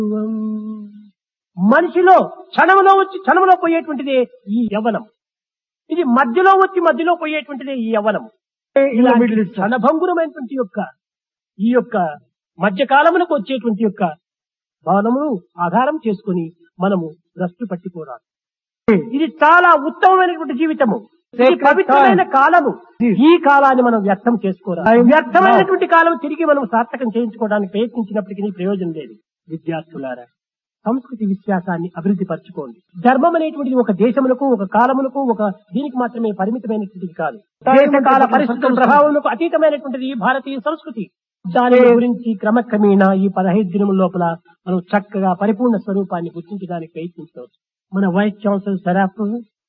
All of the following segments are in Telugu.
మనిషిలో క్షణంలో వచ్చి క్షణంలో పోయేటువంటిదే ఈ యవ్వనం ఇది మధ్యలో వచ్చి మధ్యలో పోయేటువంటిదే ఈ యవ్వనం in the middle itself. క్షణభంగురమైనటువంటి యొక్క ఈ యొక్క మధ్యకాలమునకు వచ్చేటువంటి యొక్క భవనమును ఆధారం చేసుకొని మనము భ్రష్టు పట్టిపోరాదు ఇది చాలా ఉత్తమమైనటువంటి జీవితము ఇది Sacred పవిత్రమైన time. కాలము Yes. ఈ కాలాన్ని మనం వ్యర్థం చేసుకోరాదు Time వ్యర్థమైనటువంటి కాలం తిరిగి మనం సార్థకం చేయించుకోవడానికి ప్రయత్నించినప్పటికీ ప్రయోజనం లేదు విద్యార్థులారా సంస్కృతి విశ్వాసాన్ని అభివృద్ధి పరచుకోండి ధర్మం అనేటువంటిది ఒక దేశములకు ఒక కాలములకు ఒక దీనికి మాత్రమే పరిమితమైనటువంటిది కాదు దేశ కాల పరిస్థితుల ప్రభావములకు అతీతమైనటువంటిది ఈ భారతీయ సంస్కృతి దాని గురించి క్రమక్రమేణా ఈ పదహైదు దినముల లోపల మనం చక్కగా పరిపూర్ణ స్వరూపాన్ని గుర్తించడానికి ప్రయత్నించవచ్చు మన వైస్ ఛాన్సలర్ సరాఫ్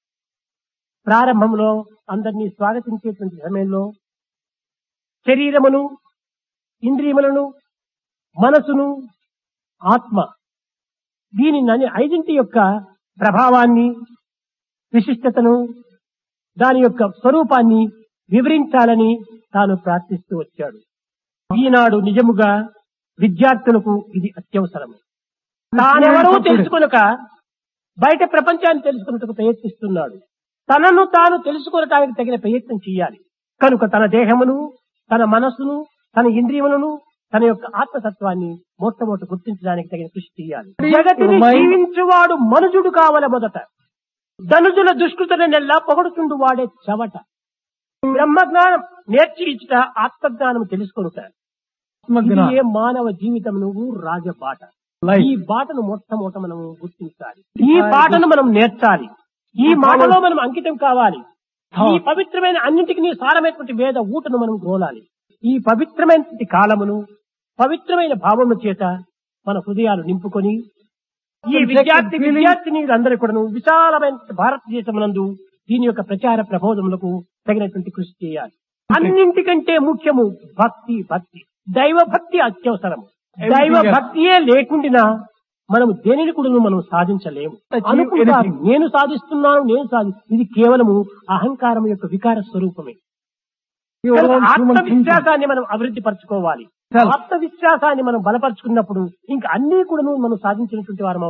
ప్రారంభంలో అందరినీ స్వాగతించేటువంటి సమయంలో శరీరమును ఇంద్రియములను మనసును ఆత్మ దీని నని ఐదింటి యొక్క ప్రభావాన్ని విశిష్టతను దాని యొక్క స్వరూపాన్ని వివరించాలని తాను ప్రార్థిస్తూ వచ్చాడు ఈనాడు నిజముగా విద్యార్థులకు ఇది అత్యవసరం తానెవరూ తెలుసుకొనక బయట ప్రపంచాన్ని తెలుసుకున్నట్టుకు ప్రయత్నిస్తున్నాడు తనను తాను తెలుసుకొనటానికి తగిన ప్రయత్నం చేయాలి కనుక తన దేహమును తన మనస్సును తన ఇంద్రియములను తన యొక్క ఆత్మతత్వాన్ని మొట్టమొదటి గుర్తించడానికి తగిన కృషి చేయాలి జగతిని జీవించువాడు మనుజుడు కావల మొదట ధనుజుల దుష్కృతను నెల్లా పొగడుతుండు వాడే చవట బ్రహ్మజ్ఞానం నేర్చి ఇచ్చుట ఆత్మజ్ఞానం తెలుసుకొనుట ఇది ఏ మానవ జీవితం నువ్వు రాజబాట Life. ఈ బాటను మొట్టమొదట మనం గుర్తించాలి ఈ బాటను మనం నేర్చాలి ఈ మాటలో మనం అంకితం కావాలి ఈ పవిత్రమైన అన్నింటికి సారమైనటువంటి వేద ఊటను మనం గోలాలి ఈ పవిత్రమైనటువంటి కాలమును పవిత్రమైన భావము చేత మన హృదయాలు నింపుకొని ఈ విద్యార్థి విద్యార్థినీలందరూ కూడా విశాలమైన భారతదేశమునందు దీని యొక్క ప్రచార ప్రబోధములకు తగినటువంటి కృషి చేయాలి అన్నింటికంటే ముఖ్యము భక్తి భక్తి దైవ భక్తి అత్యవసరం దైవ భక్తియే లేకుండా మనం దేనిని కూడా మనం సాధించలేము Achieve అనుకుంటారు anything. నేను సాధిస్తున్నాను నేను సాధి ఇది కేవలము అహంకారం యొక్క వికార స్వరూపమే Your own human thinking. ఆత్మవిశ్వాసాన్ని మనం అభివృద్ధి పరచుకోవాలి Self. ఆత్మవిశ్వాసాన్ని మనం బలపరుచుకున్నప్పుడు ఇంకా అన్ని కూడా మనం సాధించినటువంటి వారం